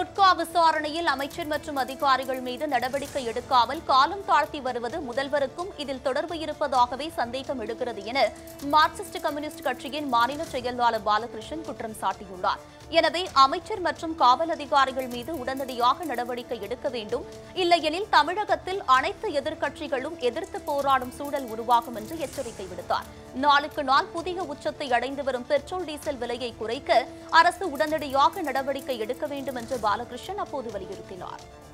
குட்கா விசாரணையில் அமைச்சர் மற்றும் அதிகாரிகள் மீது நடவடிக்கை எடுக்காமல் காலம் தாழ்த்தி வருவது முதல்வருக்கும் இதில் தொடர்பு இருப்பதாகவே சந்தேகம் எழுகிறது என மார்க்சிஸ்ட் கம்யூனிஸ்ட் கட்சியின் மாநில செயலாளர் பாலகிருஷ்ணன் குற்றம் சாட்டியுள்ளார் எனவே அமைச்சர் மற்றும் காவல் அதிகாரிகள் மீது உடனடியாக நடவடிக்கை எடுக்க வேண்டும் இல்லையெனில் தமிழகத்தில் அனைத்து எதிர்க்கட்சிகளும் எதிர்த்து போராடும் சூழல் உருவாகும் என்று எச்சரிக்கை விடுத்தார் நாளுக்கு நாள் புதிய உச்சத்தை அடைந்து வரும் பெட்ரோல் டீசல் விலையை குறைக்க அரசு உடனடியாக நடவடிக்கை எடுக்க வேண்டும் என்று பாலகிருஷ்ணன் அப்போது வலியுறுத்தினார்